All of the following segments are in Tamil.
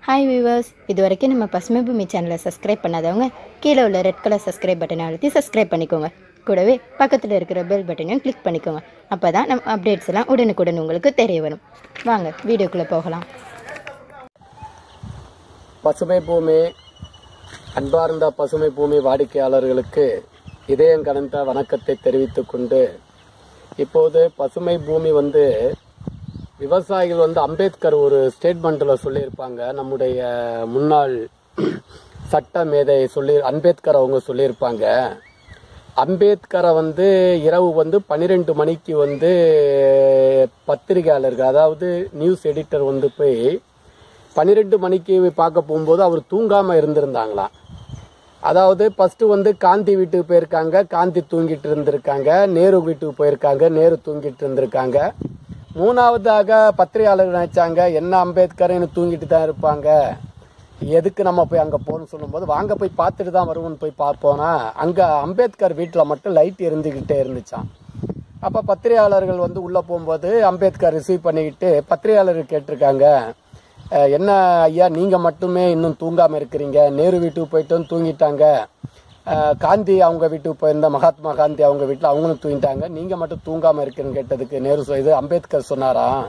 ஹாய் வியூவர்ஸ் இது வரைக்கும் நம்ம பசுமை பூமி சேனலை சப்ஸ்கிரைப் பண்ணாதவங்க கீழே உள்ள ரெட் கலர் சப்ஸ்கிரைப் பட்டனை அழுத்தி சப்ஸ்கிரைப் பண்ணிக்கோங்க கூடவே பக்கத்தில் இருக்கிற பெல் பட்டனையும் கிளிக் பண்ணிக்கோங்க அப்போ தான் நம்ம அப்டேட்ஸ் எல்லாம் உடனுக்குடன் உங்களுக்கு தெரிய வரும் வாங்க வீடியோக்குள்ளே போகலாம் பசுமை பூமி அன்பார்ந்த பசுமை பூமி வாடிக்கையாளர்களுக்கு இதயம் கலந்த வணக்கத்தை தெரிவித்துக் கொண்டு இப்போது பசுமை பூமி வந்து விவசாயிகள் வந்து அம்பேத்கர் ஒரு ஸ்டேட்மெண்ட்டில் சொல்லியிருப்பாங்க நம்முடைய முன்னாள் சட்ட மேதை சொல்லி அம்பேத்கர் அவங்க சொல்லியிருப்பாங்க அம்பேத்கரை வந்து இரவு வந்து பன்னிரெண்டு மணிக்கு வந்து பத்திரிகையாளர்கள் அதாவது நியூஸ் எடிட்டர் வந்து போய் பன்னிரெண்டு மணிக்கு பார்க்க போகும்போது அவர் தூங்காம இருந்திருந்தாங்களாம் அதாவது ஃபர்ஸ்ட் வந்து காந்தி வீட்டுக்கு போயிருக்காங்க காந்தி தூங்கிட்டு இருந்திருக்காங்க நேரு வீட்டுக்கு போயிருக்காங்க நேரு தூங்கிட்டு இருந்திருக்காங்க மூணாவதாக பத்திரிகையாளர்கள் நினைச்சாங்க என்ன அம்பேத்கர் இன்னும் தூங்கிட்டு தான் இருப்பாங்க எதுக்கு நம்ம போய் அங்கே போகணும்னு சொல்லும்போது வாங்க போய் பார்த்துட்டு தான் வருவோம்னு போய் பார்ப்போனா அங்கே அம்பேத்கர் வீட்டில் மட்டும் லைட் எரிஞ்சுக்கிட்டே இருந்துச்சான் அப்போ பத்திரிகையாளர்கள் வந்து உள்ளே போகும்போது அம்பேத்கர் ரிசீவ் பண்ணிக்கிட்டு பத்திரிகையாளர்கள் கேட்டிருக்காங்க அஹ், என்ன ஐயா நீங்கள் மட்டுமே இன்னும் தூங்காமல் இருக்கிறீங்க நேரு வீட்டுக்கு போயிட்டு வந்து தூங்கிட்டாங்க அஹ், காந்தி அவங்க வீட்டுக்கு போயிருந்த மகாத்மா காந்தி அவங்க வீட்டில் அவங்களும் தூங்கிட்டாங்க நீங்கள் மட்டும் தூங்காமல் இருக்கிறேன்னு கேட்டதுக்கு நேரு சொ- இது அம்பேத்கர் சொன்னாராம்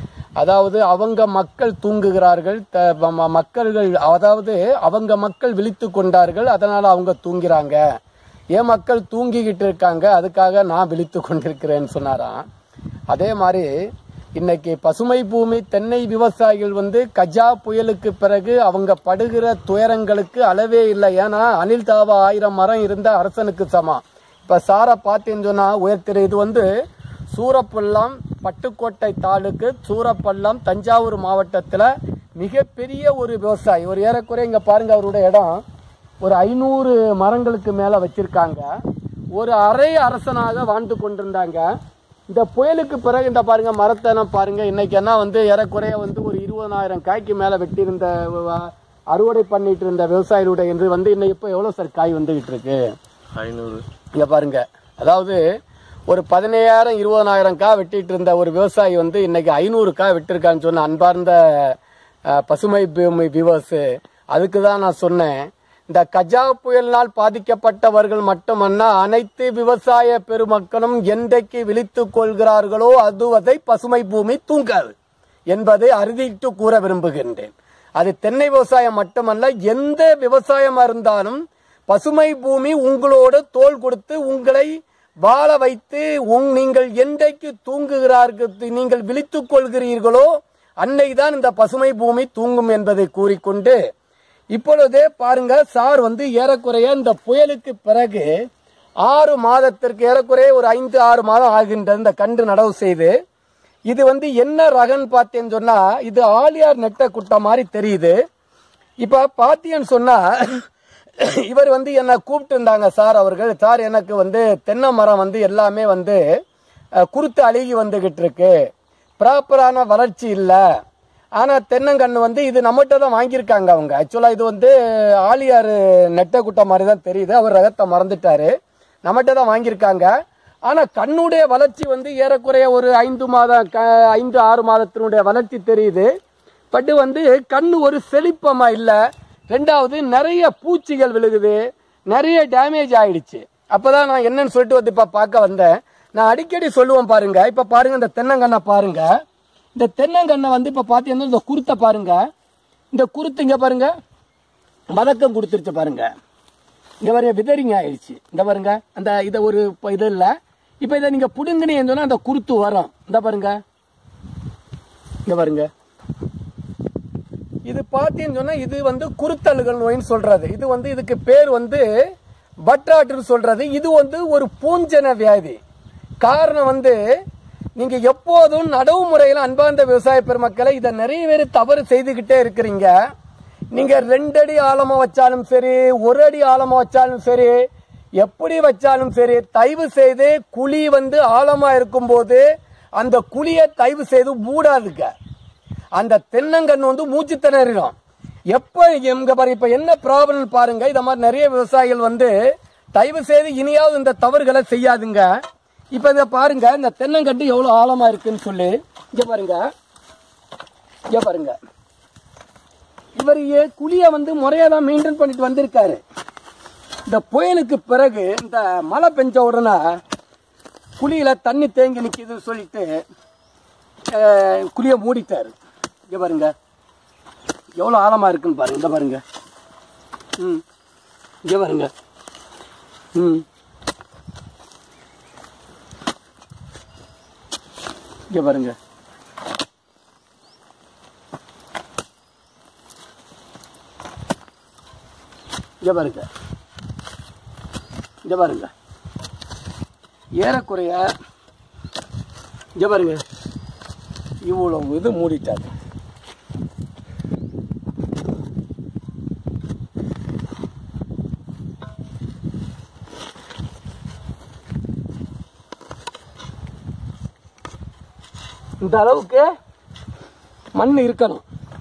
அதாவது அவங்க மக்கள் தூங்குகிறார்கள் த- ம- மக்கள்கள் அதாவது அவங்க மக்கள் விழித்து கொண்டார்கள் அதனால அவங்க தூங்கிறாங்க என் மக்கள் தூங்கிக்கிட்டு இருக்காங்க அதுக்காக நான் விழித்து கொண்டிருக்கிறேன்னு சொன்னாராம் அதே மாதிரி இன்னைக்கு பசுமை பூமி தென்னை விவசாயிகள் வந்து கஜா புயலுக்கு பிறகு அவங்க படுகிற துயரங்களுக்கு அளவே இல்லை ஏன்னா அனில் தாவா ஆயிரம் மரம் இருந்த அரசனுக்கு சமம் இப்ப சாரை பார்த்தேன்னு சொன்னா உயர்த்திரு இது வந்து சூரப்பள்ளம் பட்டுக்கோட்டை தாலுக்கு சூரப்பள்ளம் தஞ்சாவூர் மாவட்டத்துல மிகப்பெரிய ஒரு விவசாயி ஒரு ஏறக்குறைய இங்க பாருங்க அவருடைய இடம் ஒரு ஐநூறு மரங்களுக்கு மேல வச்சிருக்காங்க ஒரு அரை அரசனாக வாழ்ந்து கொண்டிருந்தாங்க இந்த புயலுக்கு பிறகு இந்த பாருங்க மரத்தை எல்லாம் பாருங்க இன்னைக்கு என்ன வந்து ஏறக்குறைய வந்து ஒரு இருபதாயிரம் காய்க்கு மேல வெட்டியிருந்த வ- அறுவடை பண்ணிட்டு இருந்த விவசாயிகளுடைய இது வந்து இன்னைக்கு இப்போ எவ்வளவு சார் காய் வந்துகிட்டு இருக்கு ஐநூறு இங்க பாருங்க அதாவது ஒரு பதினையாயிரம் இருபதனாயிரம் கா வெட்டிட்டு இருந்த ஒரு விவசாயி வந்து இன்னைக்கு ஐநூறு கா வெட்டிருக்கான்னு சொன்ன அன்பார்ந்த அஹ், பசுமை பூமி விவஸ் அதுக்கு தான் நான் சொன்னேன் இந்த கஜா புயலினால் பாதிக்கப்பட்டவர்கள் மட்டுமல்ல அனைத்து விவசாய பெருமக்களும் என்றைக்கு விழித்துக் கொள்கிறார்களோ அதுவதை பசுமை பூமி தூங்காது என்பதை அறுதிட்டு கூற விரும்புகின்றேன் அது தென்னை விவசாயம் மட்டுமல்ல எந்த விவசாயமா இருந்தாலும் பசுமை பூமி உங்களோட தோல் கொடுத்து உங்களை வாழ வைத்து உங் நீங்கள் என்றைக்கு தூங்குகிறார்கள் நீங்கள் விழித்துக் கொள்கிறீர்களோ அன்னைதான் இந்த பசுமை பூமி தூங்கும் என்பதை கூறிக்கொண்டு இப்பொழுதே பாருங்க சார் வந்து ஏறக்குறைய இந்த புயலுக்கு பிறகு ஆறு மாதத்திற்கு ஏறக்குறைய ஒரு ஐந்து ஆறு மாதம் ஆகின்றது இந்த கன்று நடவு செய்து இது வந்து என்ன ரகன்னு பார்த்தேன்னு சொன்னா இது ஆலியார் நெட்ட குட்டை மாதிரி தெரியுது இப்ப பாத்தீங்கன்னு சொன்னா இவர் வந்து என்ன கூப்பிட்டு இருந்தாங்க சார் அவர்கள் சார் எனக்கு வந்து தென்னை மரம் வந்து எல்லாமே வந்து அஹ், குருத்து அழுகி வந்துகிட்டு இருக்கு ப்ராப்பரான வளர்ச்சி இல்லை ஆனா தென்னங்கன்று வந்து இது நம்மகிட்ட தான் வாங்கியிருக்காங்க அவங்க ஆக்சுவலா இது வந்து ஆலியார் நெட்ட குட்டை மாதிரி தான் தெரியுது அவர் ரகத்தை மறந்துட்டாரு நம்மகிட்ட தான் வாங்கியிருக்காங்க ஆனா கண்ணுடைய வளர்ச்சி வந்து ஏறக்குறைய ஒரு ஐந்து மாதம் க- ஐந்து ஆறு மாதத்தினுடைய வளர்ச்சி தெரியுது பட் வந்து கண்ணு ஒரு செழிப்பமா இல்ல ரெண்டாவது நிறைய பூச்சிகள் விழுகுது நிறைய டேமேஜ் ஆயிடுச்சு அப்பதான் நான் என்னன்னு சொல்லிட்டு வந்து இப்ப பார்க்க வந்தேன் நான் அடிக்கடி சொல்லுவேன் பாருங்க இப்ப பாருங்க இந்த தென்னங்கண்ணை பாருங்க இந்த தென்னங்கண்ணை வந்து இப்ப பாத்தீங்கன்னா இந்த குருத்தை பாருங்க இந்த குருத்து இங்க பாருங்க மதக்கம் கொடுத்துருச்சு பாருங்க இங்க பாருங்க விதறிங்க ஆயிடுச்சு இந்த பாருங்க அந்த இதை ஒரு இப்ப இது இல்ல இப்ப இதை நீங்க புடுங்கினீங்கன்னு சொன்னா அந்த குருத்து வரும் இந்த பாருங்க இங்க பாருங்க இது பார்த்தீங்கன்னு சொன்னா இது வந்து குருத்தழுகல் நோயின்னு சொல்றது இது வந்து இதுக்கு பேர் வந்து பட்ராட்டுன்னு சொல்றது இது வந்து ஒரு பூஞ்சன வியாதி காரணம் வந்து நீங்க எப்போதும் நடவு முறையில அன்பார்ந்த விவசாய பெருமக்களை இதை நிறைய பேர் தவறு செய்துகிட்டே இருக்கிறீங்க நீங்க ரெண்டு அடி ஆழமா வச்சாலும் சரி ஒரு அடி ஆழமா வச்சாலும் சரி எப்படி வச்சாலும் சரி தயவு செய்து குழி வந்து ஆழமா இருக்கும்போது அந்த குழியை தயவு செய்து மூடாதுங்க அந்த தென்னங்கன்று வந்து மூச்சு திணறிடும் எப்ப எங்க பாரு இப்ப என்ன ப்ராப்ளம் பாருங்க இந்த மாதிரி நிறைய விவசாயிகள் வந்து தயவு செய்து இனியாவது இந்த தவறுகளை செய்யாதுங்க இப்ப இத பாருங்க இந்த தென்னங்கட்டு எவ்வளவு ஆழமா இருக்குன்னு சொல்லி இங்க பாருங்க இங்க பாருங்க இவர் ஏ- குழிய வந்து முறையா தான் மெயின்டைன் பண்ணிட்டு வந்திருக்காரு இந்த புயலுக்கு பிறகு இந்த மழை பெஞ்ச உடனே குழியில தண்ணி தேங்கி நிக்குதுன்னு சொல்லிட்டு அஹ், குழிய மூடிட்டாரு இங்க பாருங்க எவ்வளவு ஆழமா இருக்குன்னு பாருங்க இந்த பாருங்க ம் இங்க பாருங்க ம் இங்க பாருங்க இங்க பாருங்க இங்க பாருங்க ஏறக்குறைய இங்க பாருங்க இவ்வளவு இது மூடிட்டாரு இந்த அளவுக்கு மண் இருக்கணும்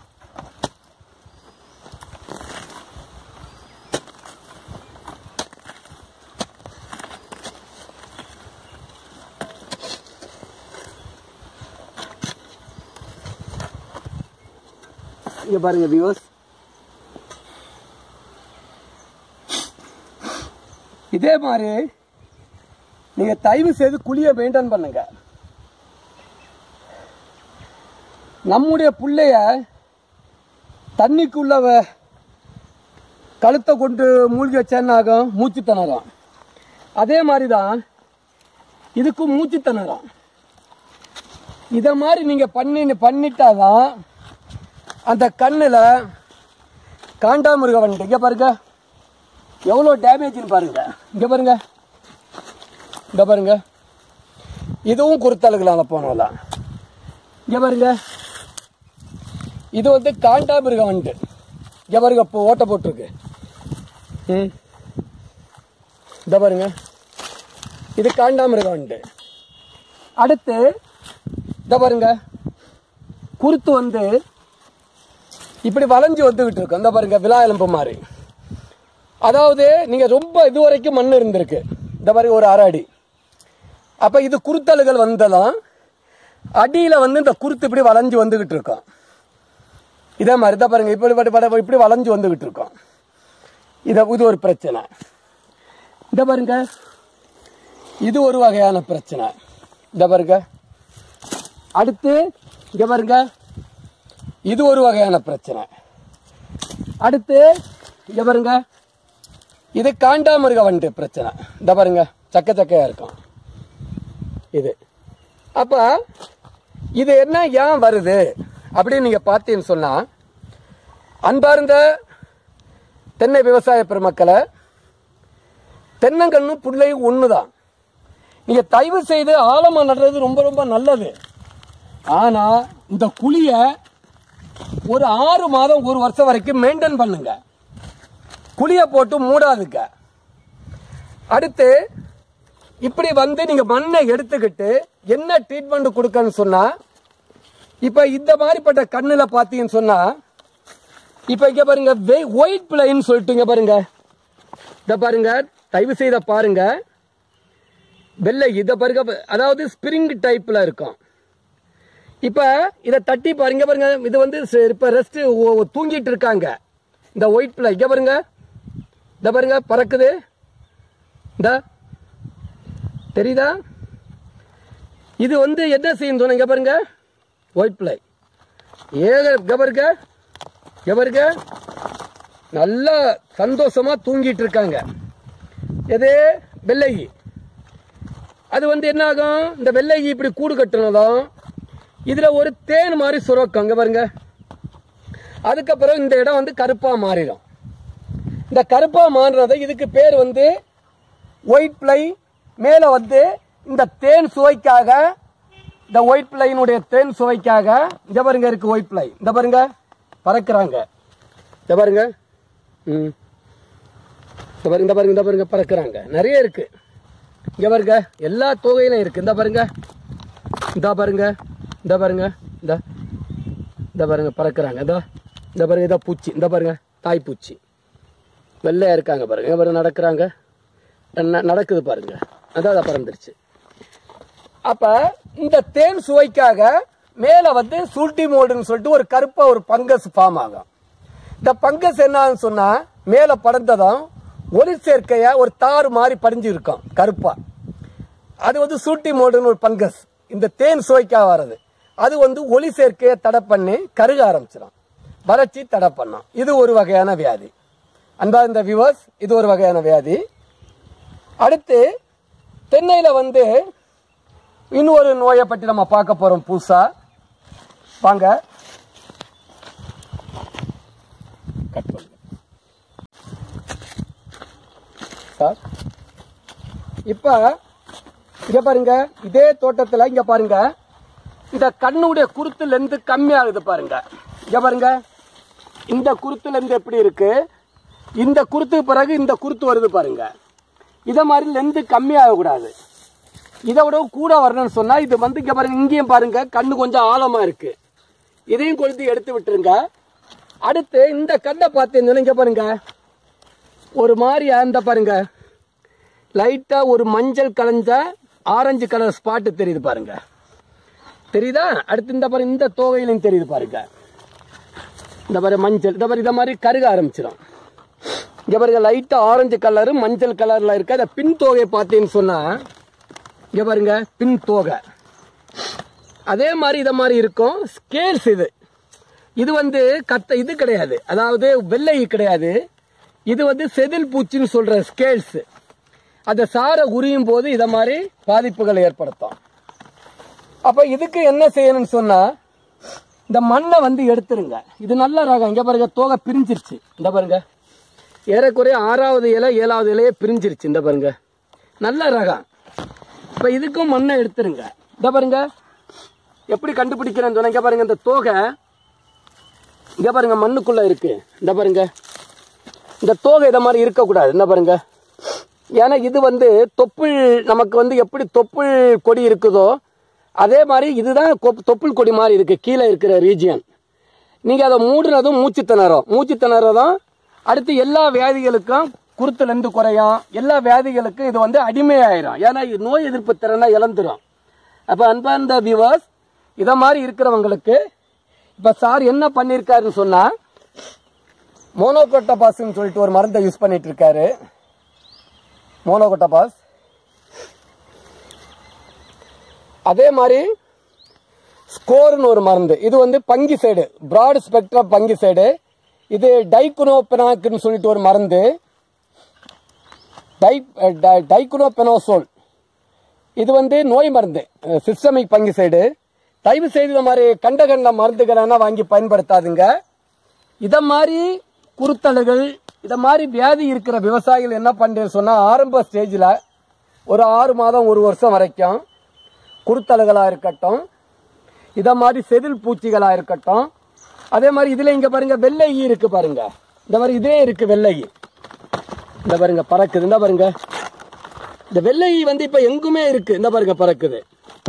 இங்க பாருங்க வியூஸ் இதே மாதிரி நீங்க தயவு செய்து குழிய மெயின்டைன் பண்ணுங்க நம்முடைய புள்ளைய தண்ணிக்குள்ள வ- கழுத்தை கொண்டு மூழ்கி வச்சேன்னாகும் மூச்சு திணறும் அதே மாதிரி தான் இதுக்கும் மூச்சு திணறும் இதை மாதிரி நீங்க பண்ணி பண்ணிட்டாதான் அந்த கண்ணில் காண்டாமிருக வந்துட்டு இங்கே பாருங்க எவ்வளோ டேமேஜ்னு பாருங்க இங்கே பாருங்க இங்கே பாருங்க இதுவும் குருத்தலுகளால் போனலாம் இங்கே பாருங்க இது வந்து காண்டாமிருகம் வந்துட்டு இங்கே பாருங்க இப்போ ஓட்டை போட்டிருக்கு ம் இந்த பாருங்க இது காண்டாமிருகம் வந்துட்டு அடுத்து இந்த பாருங்க குருத்து வந்து இப்படி வளைஞ்சு வந்துகிட்டு இருக்கும் இந்த பாருங்க விழா எலும்பு மாதிரி அதாவது நீங்க ரொம்ப இது வரைக்கும் மண் இருந்திருக்கு இந்த மாதிரி ஒரு அரை அடி அப்ப இது குருத்தலுகள் வந்ததும் அடியில வந்து இந்த குருத்து இப்படி வளைஞ்சு வந்துகிட்டு இருக்கும் இதே மாதிரி தான் பாருங்க இப்படி இப்படி இப்படி- இப்படி வளைஞ்சு வந்துகிட்டு இருக்கும் இத இது ஒரு பிரச்சனை இந்த பாருங்க இது ஒரு வகையான பிரச்சனை இந்த பாருங்க அடுத்து இங்க பாருங்க இது ஒரு வகையான பிரச்சனை அடுத்து இங்க பாருங்க இது காண்டாமிருக வண்டு பிரச்சனை இந்த பாருங்க சக்க சக்கையா இருக்கும் இது அப்ப இது என்ன ஏன் வருது அப்படின்னு நீங்க பார்த்தீங்கன்னு சொன்னா அன்பார்ந்த தென்னை விவசாய பெருமக்களை தென்னங்கன்னு புள்ளையும் ஒண்ணுதான் நீங்க தயவு செய்து ஆழமா நடுறது ரொம்ப ரொம்ப நல்லது ஆனா இந்த குழிய ஒரு ஆறு மாதம் ஒரு வருஷம் வரைக்கும் மெயின்டைன் பண்ணுங்க குழிய போட்டு மூடாதுங்க அடுத்து இப்படி வந்து நீங்க மண்ணை எடுத்துக்கிட்டு என்ன ட்ரீட்மெண்ட் கொடுக்கன்னு சொன்னா இப்ப இந்த மாதிரிப்பட்ட கண்ணுல பாத்தீங்கன்னு சொன்னா இப்ப இங்க பாருங்க ஒயிட் பிளைன்னு சொல்லிட்டு இங்க பாருங்க இத பாருங்க தயவு செய்த பாருங்க வெள்ளை இத பாருங்க அதாவது ஸ்பிரிங் டைப்ல இருக்கும் இப்ப இத தட்டி பாருங்க பாருங்க இது வந்து ச- இப்ப ரெஸ்ட் தூங்கிட்டு இருக்காங்க இந்த ஒயிட் பிளை இங்க பாருங்க இந்த பாருங்க பறக்குது இந்த தெரியுதா இது வந்து என்ன செய்யும் சொன்ன இங்க பாருங்க ஒயிட் பிளை ஏக இங்க பாருங்க இங்க பாருங்க நல்லா சந்தோஷமா தூங்கிட்டு இருக்காங்க எது வெள்ளகி அது வந்து என்ன ஆகும் இந்த வெள்ளகி இப்படி கூடு கட்டினதும் இதுல ஒரு தேன் மாதிரி சுரக்கும் இங்க பாருங்க அதுக்கப்புறம் இந்த இடம் வந்து கருப்பா மாறிடும் இந்த கருப்பா மாறினது இதுக்கு பேர் வந்து ஒயிட் பிளை மேல வந்து இந்த தேன் சுவைக்காக இந்த ஒயிட் பிளைனுடைய தேன் சுவைக்காக இந்த பாருங்க இருக்கு ஒயிட் பிளை இந்த பாருங்க பறக்குறாங்க இந்த பாருங்க ம் இந்த பாருங்க இந்த பாருங்க இந்த பாருங்க பறக்குறாங்க நிறைய இருக்கு இங்க பாருங்க எல்லா தொகையிலும் இருக்கு இந்த பாருங்க இந்த பாருங்க இந்த பாருங்க இந்த இந்த பாருங்க பறக்குறாங்க இந்த இந்த பாருங்க இதான் பூச்சி இந்த பாருங்க தாய் பூச்சி வெள்ளையா இருக்காங்க பாருங்க இங்க பாருங்க நடக்கிறாங்க ந- நடக்குது பாருங்க அதான் அதை பறந்துருச்சு அப்ப இந்த தேன் சுவைக்காக மேல வந்து சுல்டி மோல்டுன்னு சொல்லிட்டு ஒரு கருப்பா ஒரு பங்கஸ் ஃபார்ம் ஆகும் இந்த பங்கஸ் என்னன்னு சொன்னா மேல படர்ந்ததும் ஒளி சேர்க்கைய ஒரு தாறு மாதிரி படிஞ்சு இருக்கும் கருப்பா அது வந்து சூட்டி மோடுன்னு ஒரு பங்கஸ் இந்த தேன் சுவைக்கா வர்றது அது வந்து ஒளி சேர்க்கையை தடை பண்ணி கருக ஆரம்பிச்சிடும் வறட்சி தடை பண்ணும் இது ஒரு வகையான வியாதி அன்பா இந்த வியூவர்ஸ் இது ஒரு வகையான வியாதி அடுத்து தென்னையில வந்து இன்னொரு நோயை பற்றி நம்ம பார்க்க போறோம் புதுசா வாங்க கட் பண்ணுங்க சார் இப்ப இங்க பாருங்க இதே தோட்டத்துல இங்க பாருங்க இந்த கண்ணுடைய குருத்து லெந்து கம்மி ஆகுது பாருங்க இங்க பாருங்க இந்த குருத்து லெந்து எப்படி இருக்கு இந்த குருத்துக்கு பிறகு இந்த குருத்து வருது பாருங்க இத மாதிரி லெந்து கம்மி ஆகக்கூடாது இதை விட கூட வரணும்னு சொன்னா இது வந்து இங்க பாருங்க இங்கேயும் பாருங்க கண்ணு கொஞ்சம் ஆழமா இருக்கு இதையும் கொளுத்தி எடுத்து விட்டுருங்க அடுத்து இந்த கண்ணை பார்த்தீங்கன்னா இங்க பாருங்க ஒரு மாதிரி அந்த பாருங்க லைட்டா ஒரு மஞ்சள் கலந்த ஆரஞ்சு கலர் ஸ்பாட் தெரியுது பாருங்க தெரியுதா அடுத்து இந்த பாருங்க இந்த தோகையிலும் தெரியுது பாருங்க இந்த பாரு மஞ்சள் இந்த பாரு இந்த மாதிரி கருக ஆரம்பிச்சிடும் இங்க பாருங்க லைட்டா ஆரஞ்சு கலரு மஞ்சள் கலர்ல இருக்க அந்த பின் தோகையை பார்த்தீங்கன்னு சொன்னா இங்க பாருங்க பின் தோகை அதே மாதிரி இத மாதிரி இருக்கும் ஸ்கேல்ஸ் இது இது வந்து கத்த இது கிடையாது அதாவது வெள்ளை கிடையாது இது வந்து செதில் பூச்சின்னு சொல்ற ஸ்கேல்ஸ் அந்த சாரை உரியும் போது இத மாதிரி பாதிப்புகளை ஏற்படுத்தும் அப்ப இதுக்கு என்ன செய்யணும்னு சொன்னா இந்த மண்ணை வந்து எடுத்துருங்க இது நல்ல ரகம் இங்க பாருங்க தோகை பிரிஞ்சிருச்சு இந்த பாருங்க ஏறக்குறைய ஆறாவது இலை ஏழாவது இலையே பிரிஞ்சிருச்சு இந்த பாருங்க நல்ல ரகம் இப்ப இதுக்கும் மண்ணை எடுத்துருங்க இந்த பாருங்க எப்படி கண்டுபிடிக்கிறேன்னு சொன்னா இங்க பாருங்க இந்த தோகை இங்க பாருங்க மண்ணுக்குள்ள இருக்கு இந்த பாருங்க இந்த தோகை இத மாதிரி இருக்கக்கூடாது இந்த பாருங்க ஏன்னா இது வந்து தொப்புள் நமக்கு வந்து எப்படி தொப்புள் கொடி இருக்குதோ அதே மாதிரி இதுதான் கொப்- தொப்புள் கொடி மாதிரி இருக்கு கீழே இருக்கிற ரீஜியன் நீங்க அதை மூடுனதும் மூச்சு திணறும் மூச்சு திணறதும் அடுத்து எல்லா வியாதிகளுக்கும் குருத்துலேருந்து குறையும் எல்லா வியாதிகளுக்கும் இது வந்து அடிமையாயிரும் ஏன்னா இது நோய் எதிர்ப்பு திறனை இழந்துரும் அப்ப அன்பார்ந்த வியூவர்ஸ் இத மாதிரி இருக்கிறவங்களுக்கு இப்ப சார் என்ன பண்ணிருக்காருன்னு சொன்னா மோனோகோட்டபாஸ்ன்னு சொல்லிட்டு ஒரு மருந்தை யூஸ் பண்ணிட்டு இருக்காரு மோனோகோட்டபாஸ் அதே மாதிரி ஸ்கோர்னு ஒரு மருந்து இது வந்து பங்கிசைடு பிராட் ஸ்பெக்ட்ரம் பங்கிசைடு இது டைகுனோபெனாக்னு சொல்லிட்டு ஒரு மருந்து டை டை- டைகுனோபெனோசோல் இது வந்து நோய் மருந்து சிஸ்டமிக் பங்கிசைடு தயவு செய்து இந்த மாதிரி கண்ட கண்ட மருந்துகளை எல்லாம் வாங்கி பயன்படுத்தாதுங்க இத மாதிரி குருத்தலுகள் இத மாதிரி வியாதி இருக்கிற விவசாயிகள் என்ன பண்றேன்னு சொன்னா ஆரம்ப ஸ்டேஜில் ஒரு ஆறு மாதம் ஒரு வருஷம் வரைக்கும் குருத்தலுகளா இருக்கட்டும் இத மாதிரி செதில் பூச்சிகளா இருக்கட்டும் அதே மாதிரி இதுல இங்க பாருங்க வெள்ளை ஈ இருக்கு பாருங்க இந்த மாதிரி இதே இருக்கு வெள்ளை ஈ. இந்த பாருங்க பறக்குது இந்த பாருங்க இந்த வெள்ளை ஈ வந்து இப்ப எங்குமே இருக்கு இந்த பாருங்க பறக்குது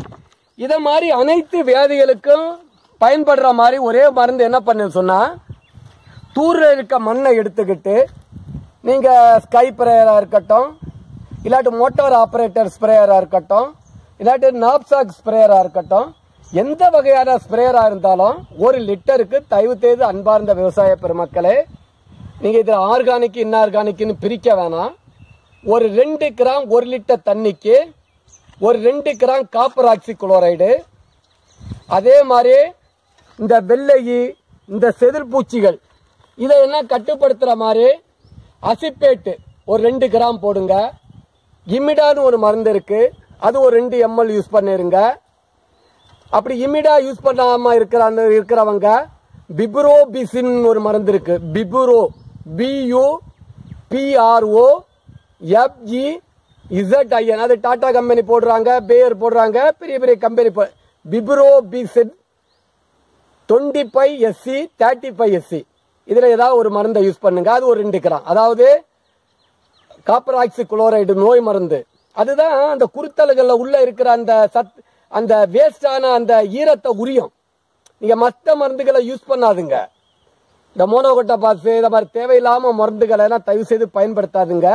இத மாதிரி அனைத்து வியாதிகளுக்கும் பயன்படுற மாதிரி ஒரே மருந்து என்ன பண்ணுன்னு சொன்னா தூர்ல இருக்க மண்ணை எடுத்துக்கிட்டு நீங்க ஸ்கை ஸ்ப்ரேயரா இருக்கட்டும் இல்லாட்டி மோட்டார் ஆபரேட்டர் ஸ்ப்ரேயரா இருக்கட்டும் இல்லாட்டி நாப்சாக் ஸ்ப்ரேயரா இருக்கட்டும் எந்த வகையான ஸ்ப்ரேயரா இருந்தாலும் ஒரு லிட்டருக்கு தயவு செய்து அன்பார்ந்த விவசாய பெருமக்களே நீங்க இதுல ஆர்கானிக் இன்ஆர்கானிக்னு பிரிக்க வேணாம் ஒரு ரெண்டு கிராம் ஒரு லிட்டர் தண்ணிக்கு ஒரு ரெண்டு கிராம் காப்பர் ஆக்சி குளோரைடு அதே மாதிரி இந்த வெள்ளையி இந்த செதில் பூச்சிகள் இதை என்ன கட்டுப்படுத்துற மாதிரி அசிப்பேட்டு ஒரு ரெண்டு கிராம் போடுங்க இமிடான்னு ஒரு மருந்து இருக்கு அது ஒரு ரெண்டு எம்எல் யூஸ் பண்ணிருங்க அப்படி இமிடா யூஸ் பண்ணாம இருக்கிற அந்த இருக்கிறவங்க பிப்ரோ பிசின் ஒரு மருந்து இருக்கு பிபுரோ பியூ பிஆர்ஓ எஃப்இ இசட்ஐஎன் அது டாடா கம்பெனி போடுறாங்க பேயர் போடுறாங்க பெரிய பெரிய கம்பெனி பிப்ரோ பிசின் twenty five S C thirty five S C இதில் ஏதாவது ஒரு மருந்தை யூஸ் பண்ணுங்க அது ஒரு ரெண்டு கிராம் அதாவது காப்பர் ஆக்சி குளோரைடு நோய் மருந்து அதுதான் அந்த குருத்தல்களில் உள்ள இருக்கிற அந்த சத் அந்த வேஸ்டான அந்த ஈரத்தை உரியும் நீங்க மற்ற மருந்துகளை யூஸ் பண்ணாதுங்க இந்த மோனோகொட்டா பாஸ் இந்த மாதிரி தேவையில்லாம மருந்துகளை எல்லாம் தயவு செய்து பயன்படுத்தாதுங்க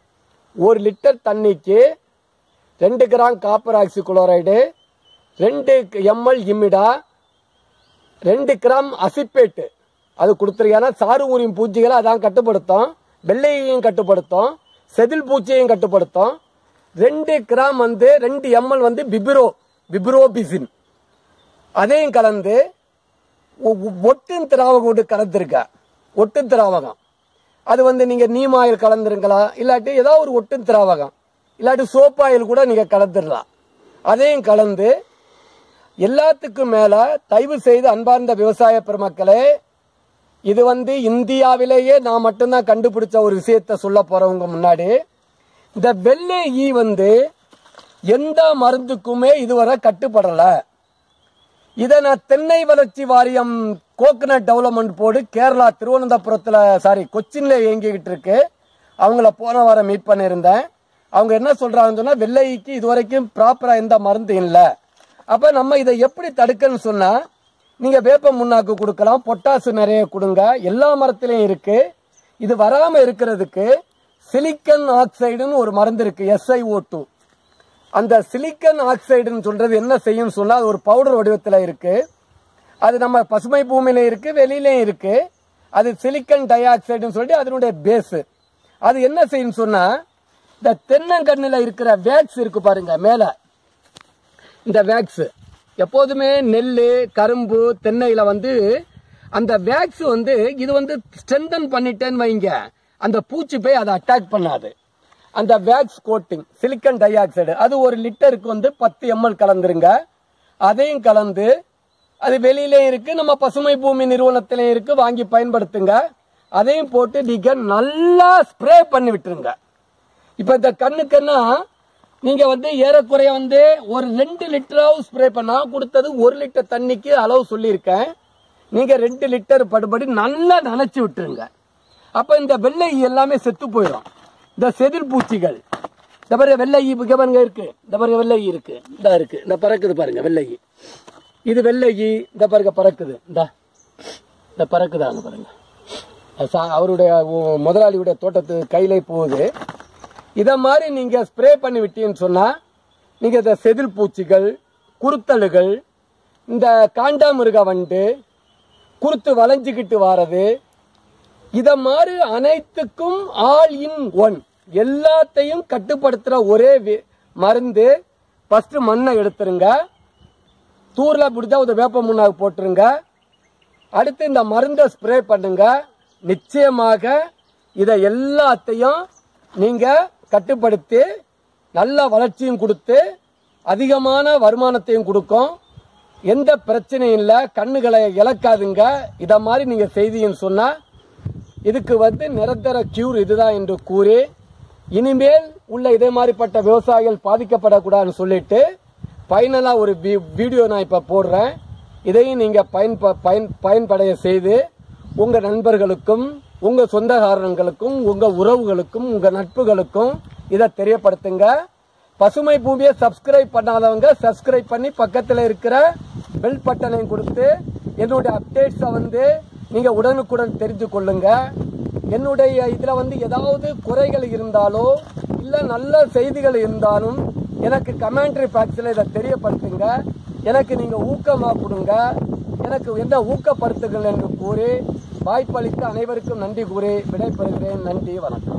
ஒரு லிட்டர் தண்ணிக்கு ரெண்டு கிராம் காப்பர் ஆக்சி குளோரைடு ரெண்டு எம்எல் இமிடா ரெண்டு கிராம் அசிப்பேட்டு அது கொடுத்துரு ஏன்னா சாறு ஊரின் பூச்சிகளை அதான் கட்டுப்படுத்தும் வெள்ளையையும் கட்டுப்படுத்தும் செதில் பூச்சியையும் கட்டுப்படுத்தும் ரெண்டு கிராம் வந்து ரெண்டு எம்எல் வந்து பிபிரோ பிபிரோபிசின் அதையும் கலந்து ஒ- ஒ- ஒட்டும் திராவகம் விட்டு கலந்துருக்க ஒட்டும் திராவகம் அது வந்து நீங்க நீம் ஆயில் கலந்துருங்களா இல்லாட்டி ஏதாவது ஒரு ஒட்டும் திராவகம் இல்லாட்டி சோப் ஆயில் கூட நீங்க கலந்துடலாம் அதையும் கலந்து எல்லாத்துக்கும் மேல தயவு செய்து அன்பார்ந்த விவசாய பெருமக்களே இது வந்து இந்தியாவிலேயே நான் மட்டும்தான் கண்டுபிடிச்ச ஒரு விஷயத்த சொல்ல போறவங்க முன்னாடி இந்த வெள்ளை ஈ வந்து எந்த மருந்துக்குமே இதுவரை கட்டுப்படல இதை நான் தென்னை வளர்ச்சி வாரியம் கோகனட் டெவலப்மெண்ட் போர்டு கேரளா திருவனந்தபுரத்தில் சாரி கொச்சின்ல இயங்கிக்கிட்டு இருக்கு அவங்கள போன வாரம் மீட் பண்ணியிருந்தேன் அவங்க என்ன சொல்றாங்கன்னு சொன்னா வெள்ளைக்கு இதுவரைக்கும் ப்ராப்பரா எந்த மருந்து இல்லை அப்ப நம்ம இதை எப்படி தடுக்கன்னு சொன்னா நீங்க வேப்ப முன்னாக்கு கொடுக்கலாம் பொட்டாசு நிறைய கொடுங்க எல்லா மரத்திலையும் இருக்கு இது வராம இருக்கிறதுக்கு சிலிக்கன் ஆக்சைடுன்னு ஒரு மருந்து இருக்கு எஸ்ஐஓ டூ அந்த சிலிக்கன் ஆக்சைடுன்னு சொல்றது என்ன செய்யும் சொன்னா அது ஒரு பவுடர் வடிவத்தில் இருக்கு அது நம்ம பசுமை பூமியில இருக்கு வெளியிலயும் இருக்கு அது சிலிக்கன் டை ஆக்சைடுன்னு சொல்லிட்டு அதனுடைய பேஸ் அது என்ன செய்யும் சொன்னா இந்த தென்னங்கண்ணில் இருக்கிற வேக்ஸ் இருக்கு பாருங்க மேல இந்த வேக்ஸ் எப்போதுமே நெல் கரும்பு தென்னையில வந்து அந்த வேக்ஸ் வந்து இது வந்து ஸ்ட்ரென்தன் பண்ணிட்டேன்னு வைங்க அந்த பூச்சி போய் அதை அட்டாக் பண்ணாது அந்த wax coating silicon dioxide அது ஒரு லிட்டருக்கு வந்து பத்து எம்எல் கலந்துருங்க அதையும் கலந்து அது வெளியிலயும் இருக்கு நம்ம பசுமை பூமி நிறுவனத்திலையும் இருக்கு வாங்கி பயன்படுத்துங்க அதையும் போட்டு நீங்க நல்லா ஸ்ப்ரே பண்ணி விட்டுருங்க இப்ப இந்த கண்ணுக்குன்னா நீங்க வந்து ஏறக்குறைய வந்து ஒரு ரெண்டு லிட்டராவது ஸ்ப்ரே பண்ணா கொடுத்தது ஒரு லிட்டர் தண்ணிக்கு அளவு சொல்லியிருக்கேன் நீங்க ரெண்டு லிட்டர் படுபடி நல்லா நனைச்சு விட்டுருங்க அப்ப இந்த வெள்ளை ஈ எல்லாமே செத்து போயிடும் இந்த செதில் பூச்சிகள் இந்த பாருங்க வெள்ளை ஈ இங்க பாருங்க இருக்கு இந்த பாருங்க வெள்ளை ஈ இருக்கு இந்த இருக்கு இந்த பறக்குது பாருங்க வெள்ளை ஈ இது வெள்ளை ஈ இந்த பாருங்க பறக்குது இந்த இந்த பறக்குதாங்க பாருங்க அது சா- அவருடைய உ- முதலாளியுடைய தோட்டத்து கையிலே போகுது இத மாதிரி நீங்க ஸ்ப்ரே பண்ணி விட்டீங்கன்னு சொன்னா நீங்க இந்த செதில் பூச்சிகள் குருத்தலுகள் இந்த காண்டாமிருக வண்டு குருத்து வளைஞ்சுக்கிட்டு வாரது இத மாதிரி அனைத்துக்கும் ஆல் இன் ஒன் எல்லாத்தையும் கட்டுப்படுத்துற ஒரே வி- மருந்து ஃபர்ஸ்ட் மண்ணை எடுத்துருங்க தூர்ல பிடிச்சா ஒரு வேப்ப முன்னாக்கு போட்டுருங்க அடுத்து இந்த மருந்தை ஸ்ப்ரே பண்ணுங்க நிச்சயமாக இதை எல்லாத்தையும் நீங்க கட்டுப்படுத்தி நல்ல வளர்ச்சியும் கொடுத்து அதிகமான வருமானத்தையும் கொடுக்கும் எந்த பிரச்சனையும் இல்லை கண்ணுகளை இழக்காதுங்க இத மாதிரி நீங்க செய்தீங்கன்னு சொன்னா இதுக்கு வந்து நிரந்தர கியூர் இதுதான் என்று கூறி இனிமேல் உள்ள இதே மாதிரிப்பட்ட விவசாயிகள் பாதிக்கப்படக்கூடாதுன்னு சொல்லிட்டு ஃபைனலா ஒரு வி- வீடியோ நான் இப்ப போடுறேன் இதையும் நீங்க பயன் பயன் பயன்படைய செய்து உங்க நண்பர்களுக்கும் உங்க சொந்தக்காரங்களுக்கும் உங்க உறவுகளுக்கும் உங்க நட்புகளுக்கும் இதை தெரியப்படுத்துங்க பசுமை பூமியை சப்ஸ்கிரைப் பண்ணாதவங்க சப்ஸ்கிரைப் பண்ணி பக்கத்துல இருக்கிற பெல் பட்டனையும் கொடுத்து என்னுடைய அப்டேட்ஸை வந்து நீங்க உடனுக்குடன் தெரிந்து கொள்ளுங்க என்னுடைய இதுல வந்து ஏதாவது குறைகள் இருந்தாலோ இல்ல நல்ல செய்திகள் இருந்தாலும் எனக்கு கமெண்ட்ரி பாக்ஸ்ல இதை தெரியப்படுத்துங்க எனக்கு நீங்க ஊக்கமா கொடுங்க எனக்கு என்ன ஊக்கப்படுத்துங்கள் என்று கூறி வாய்ப்பளித்த அனைவருக்கும் நன்றி கூறி விடைபெறுகிறேன் நன்றி வணக்கம்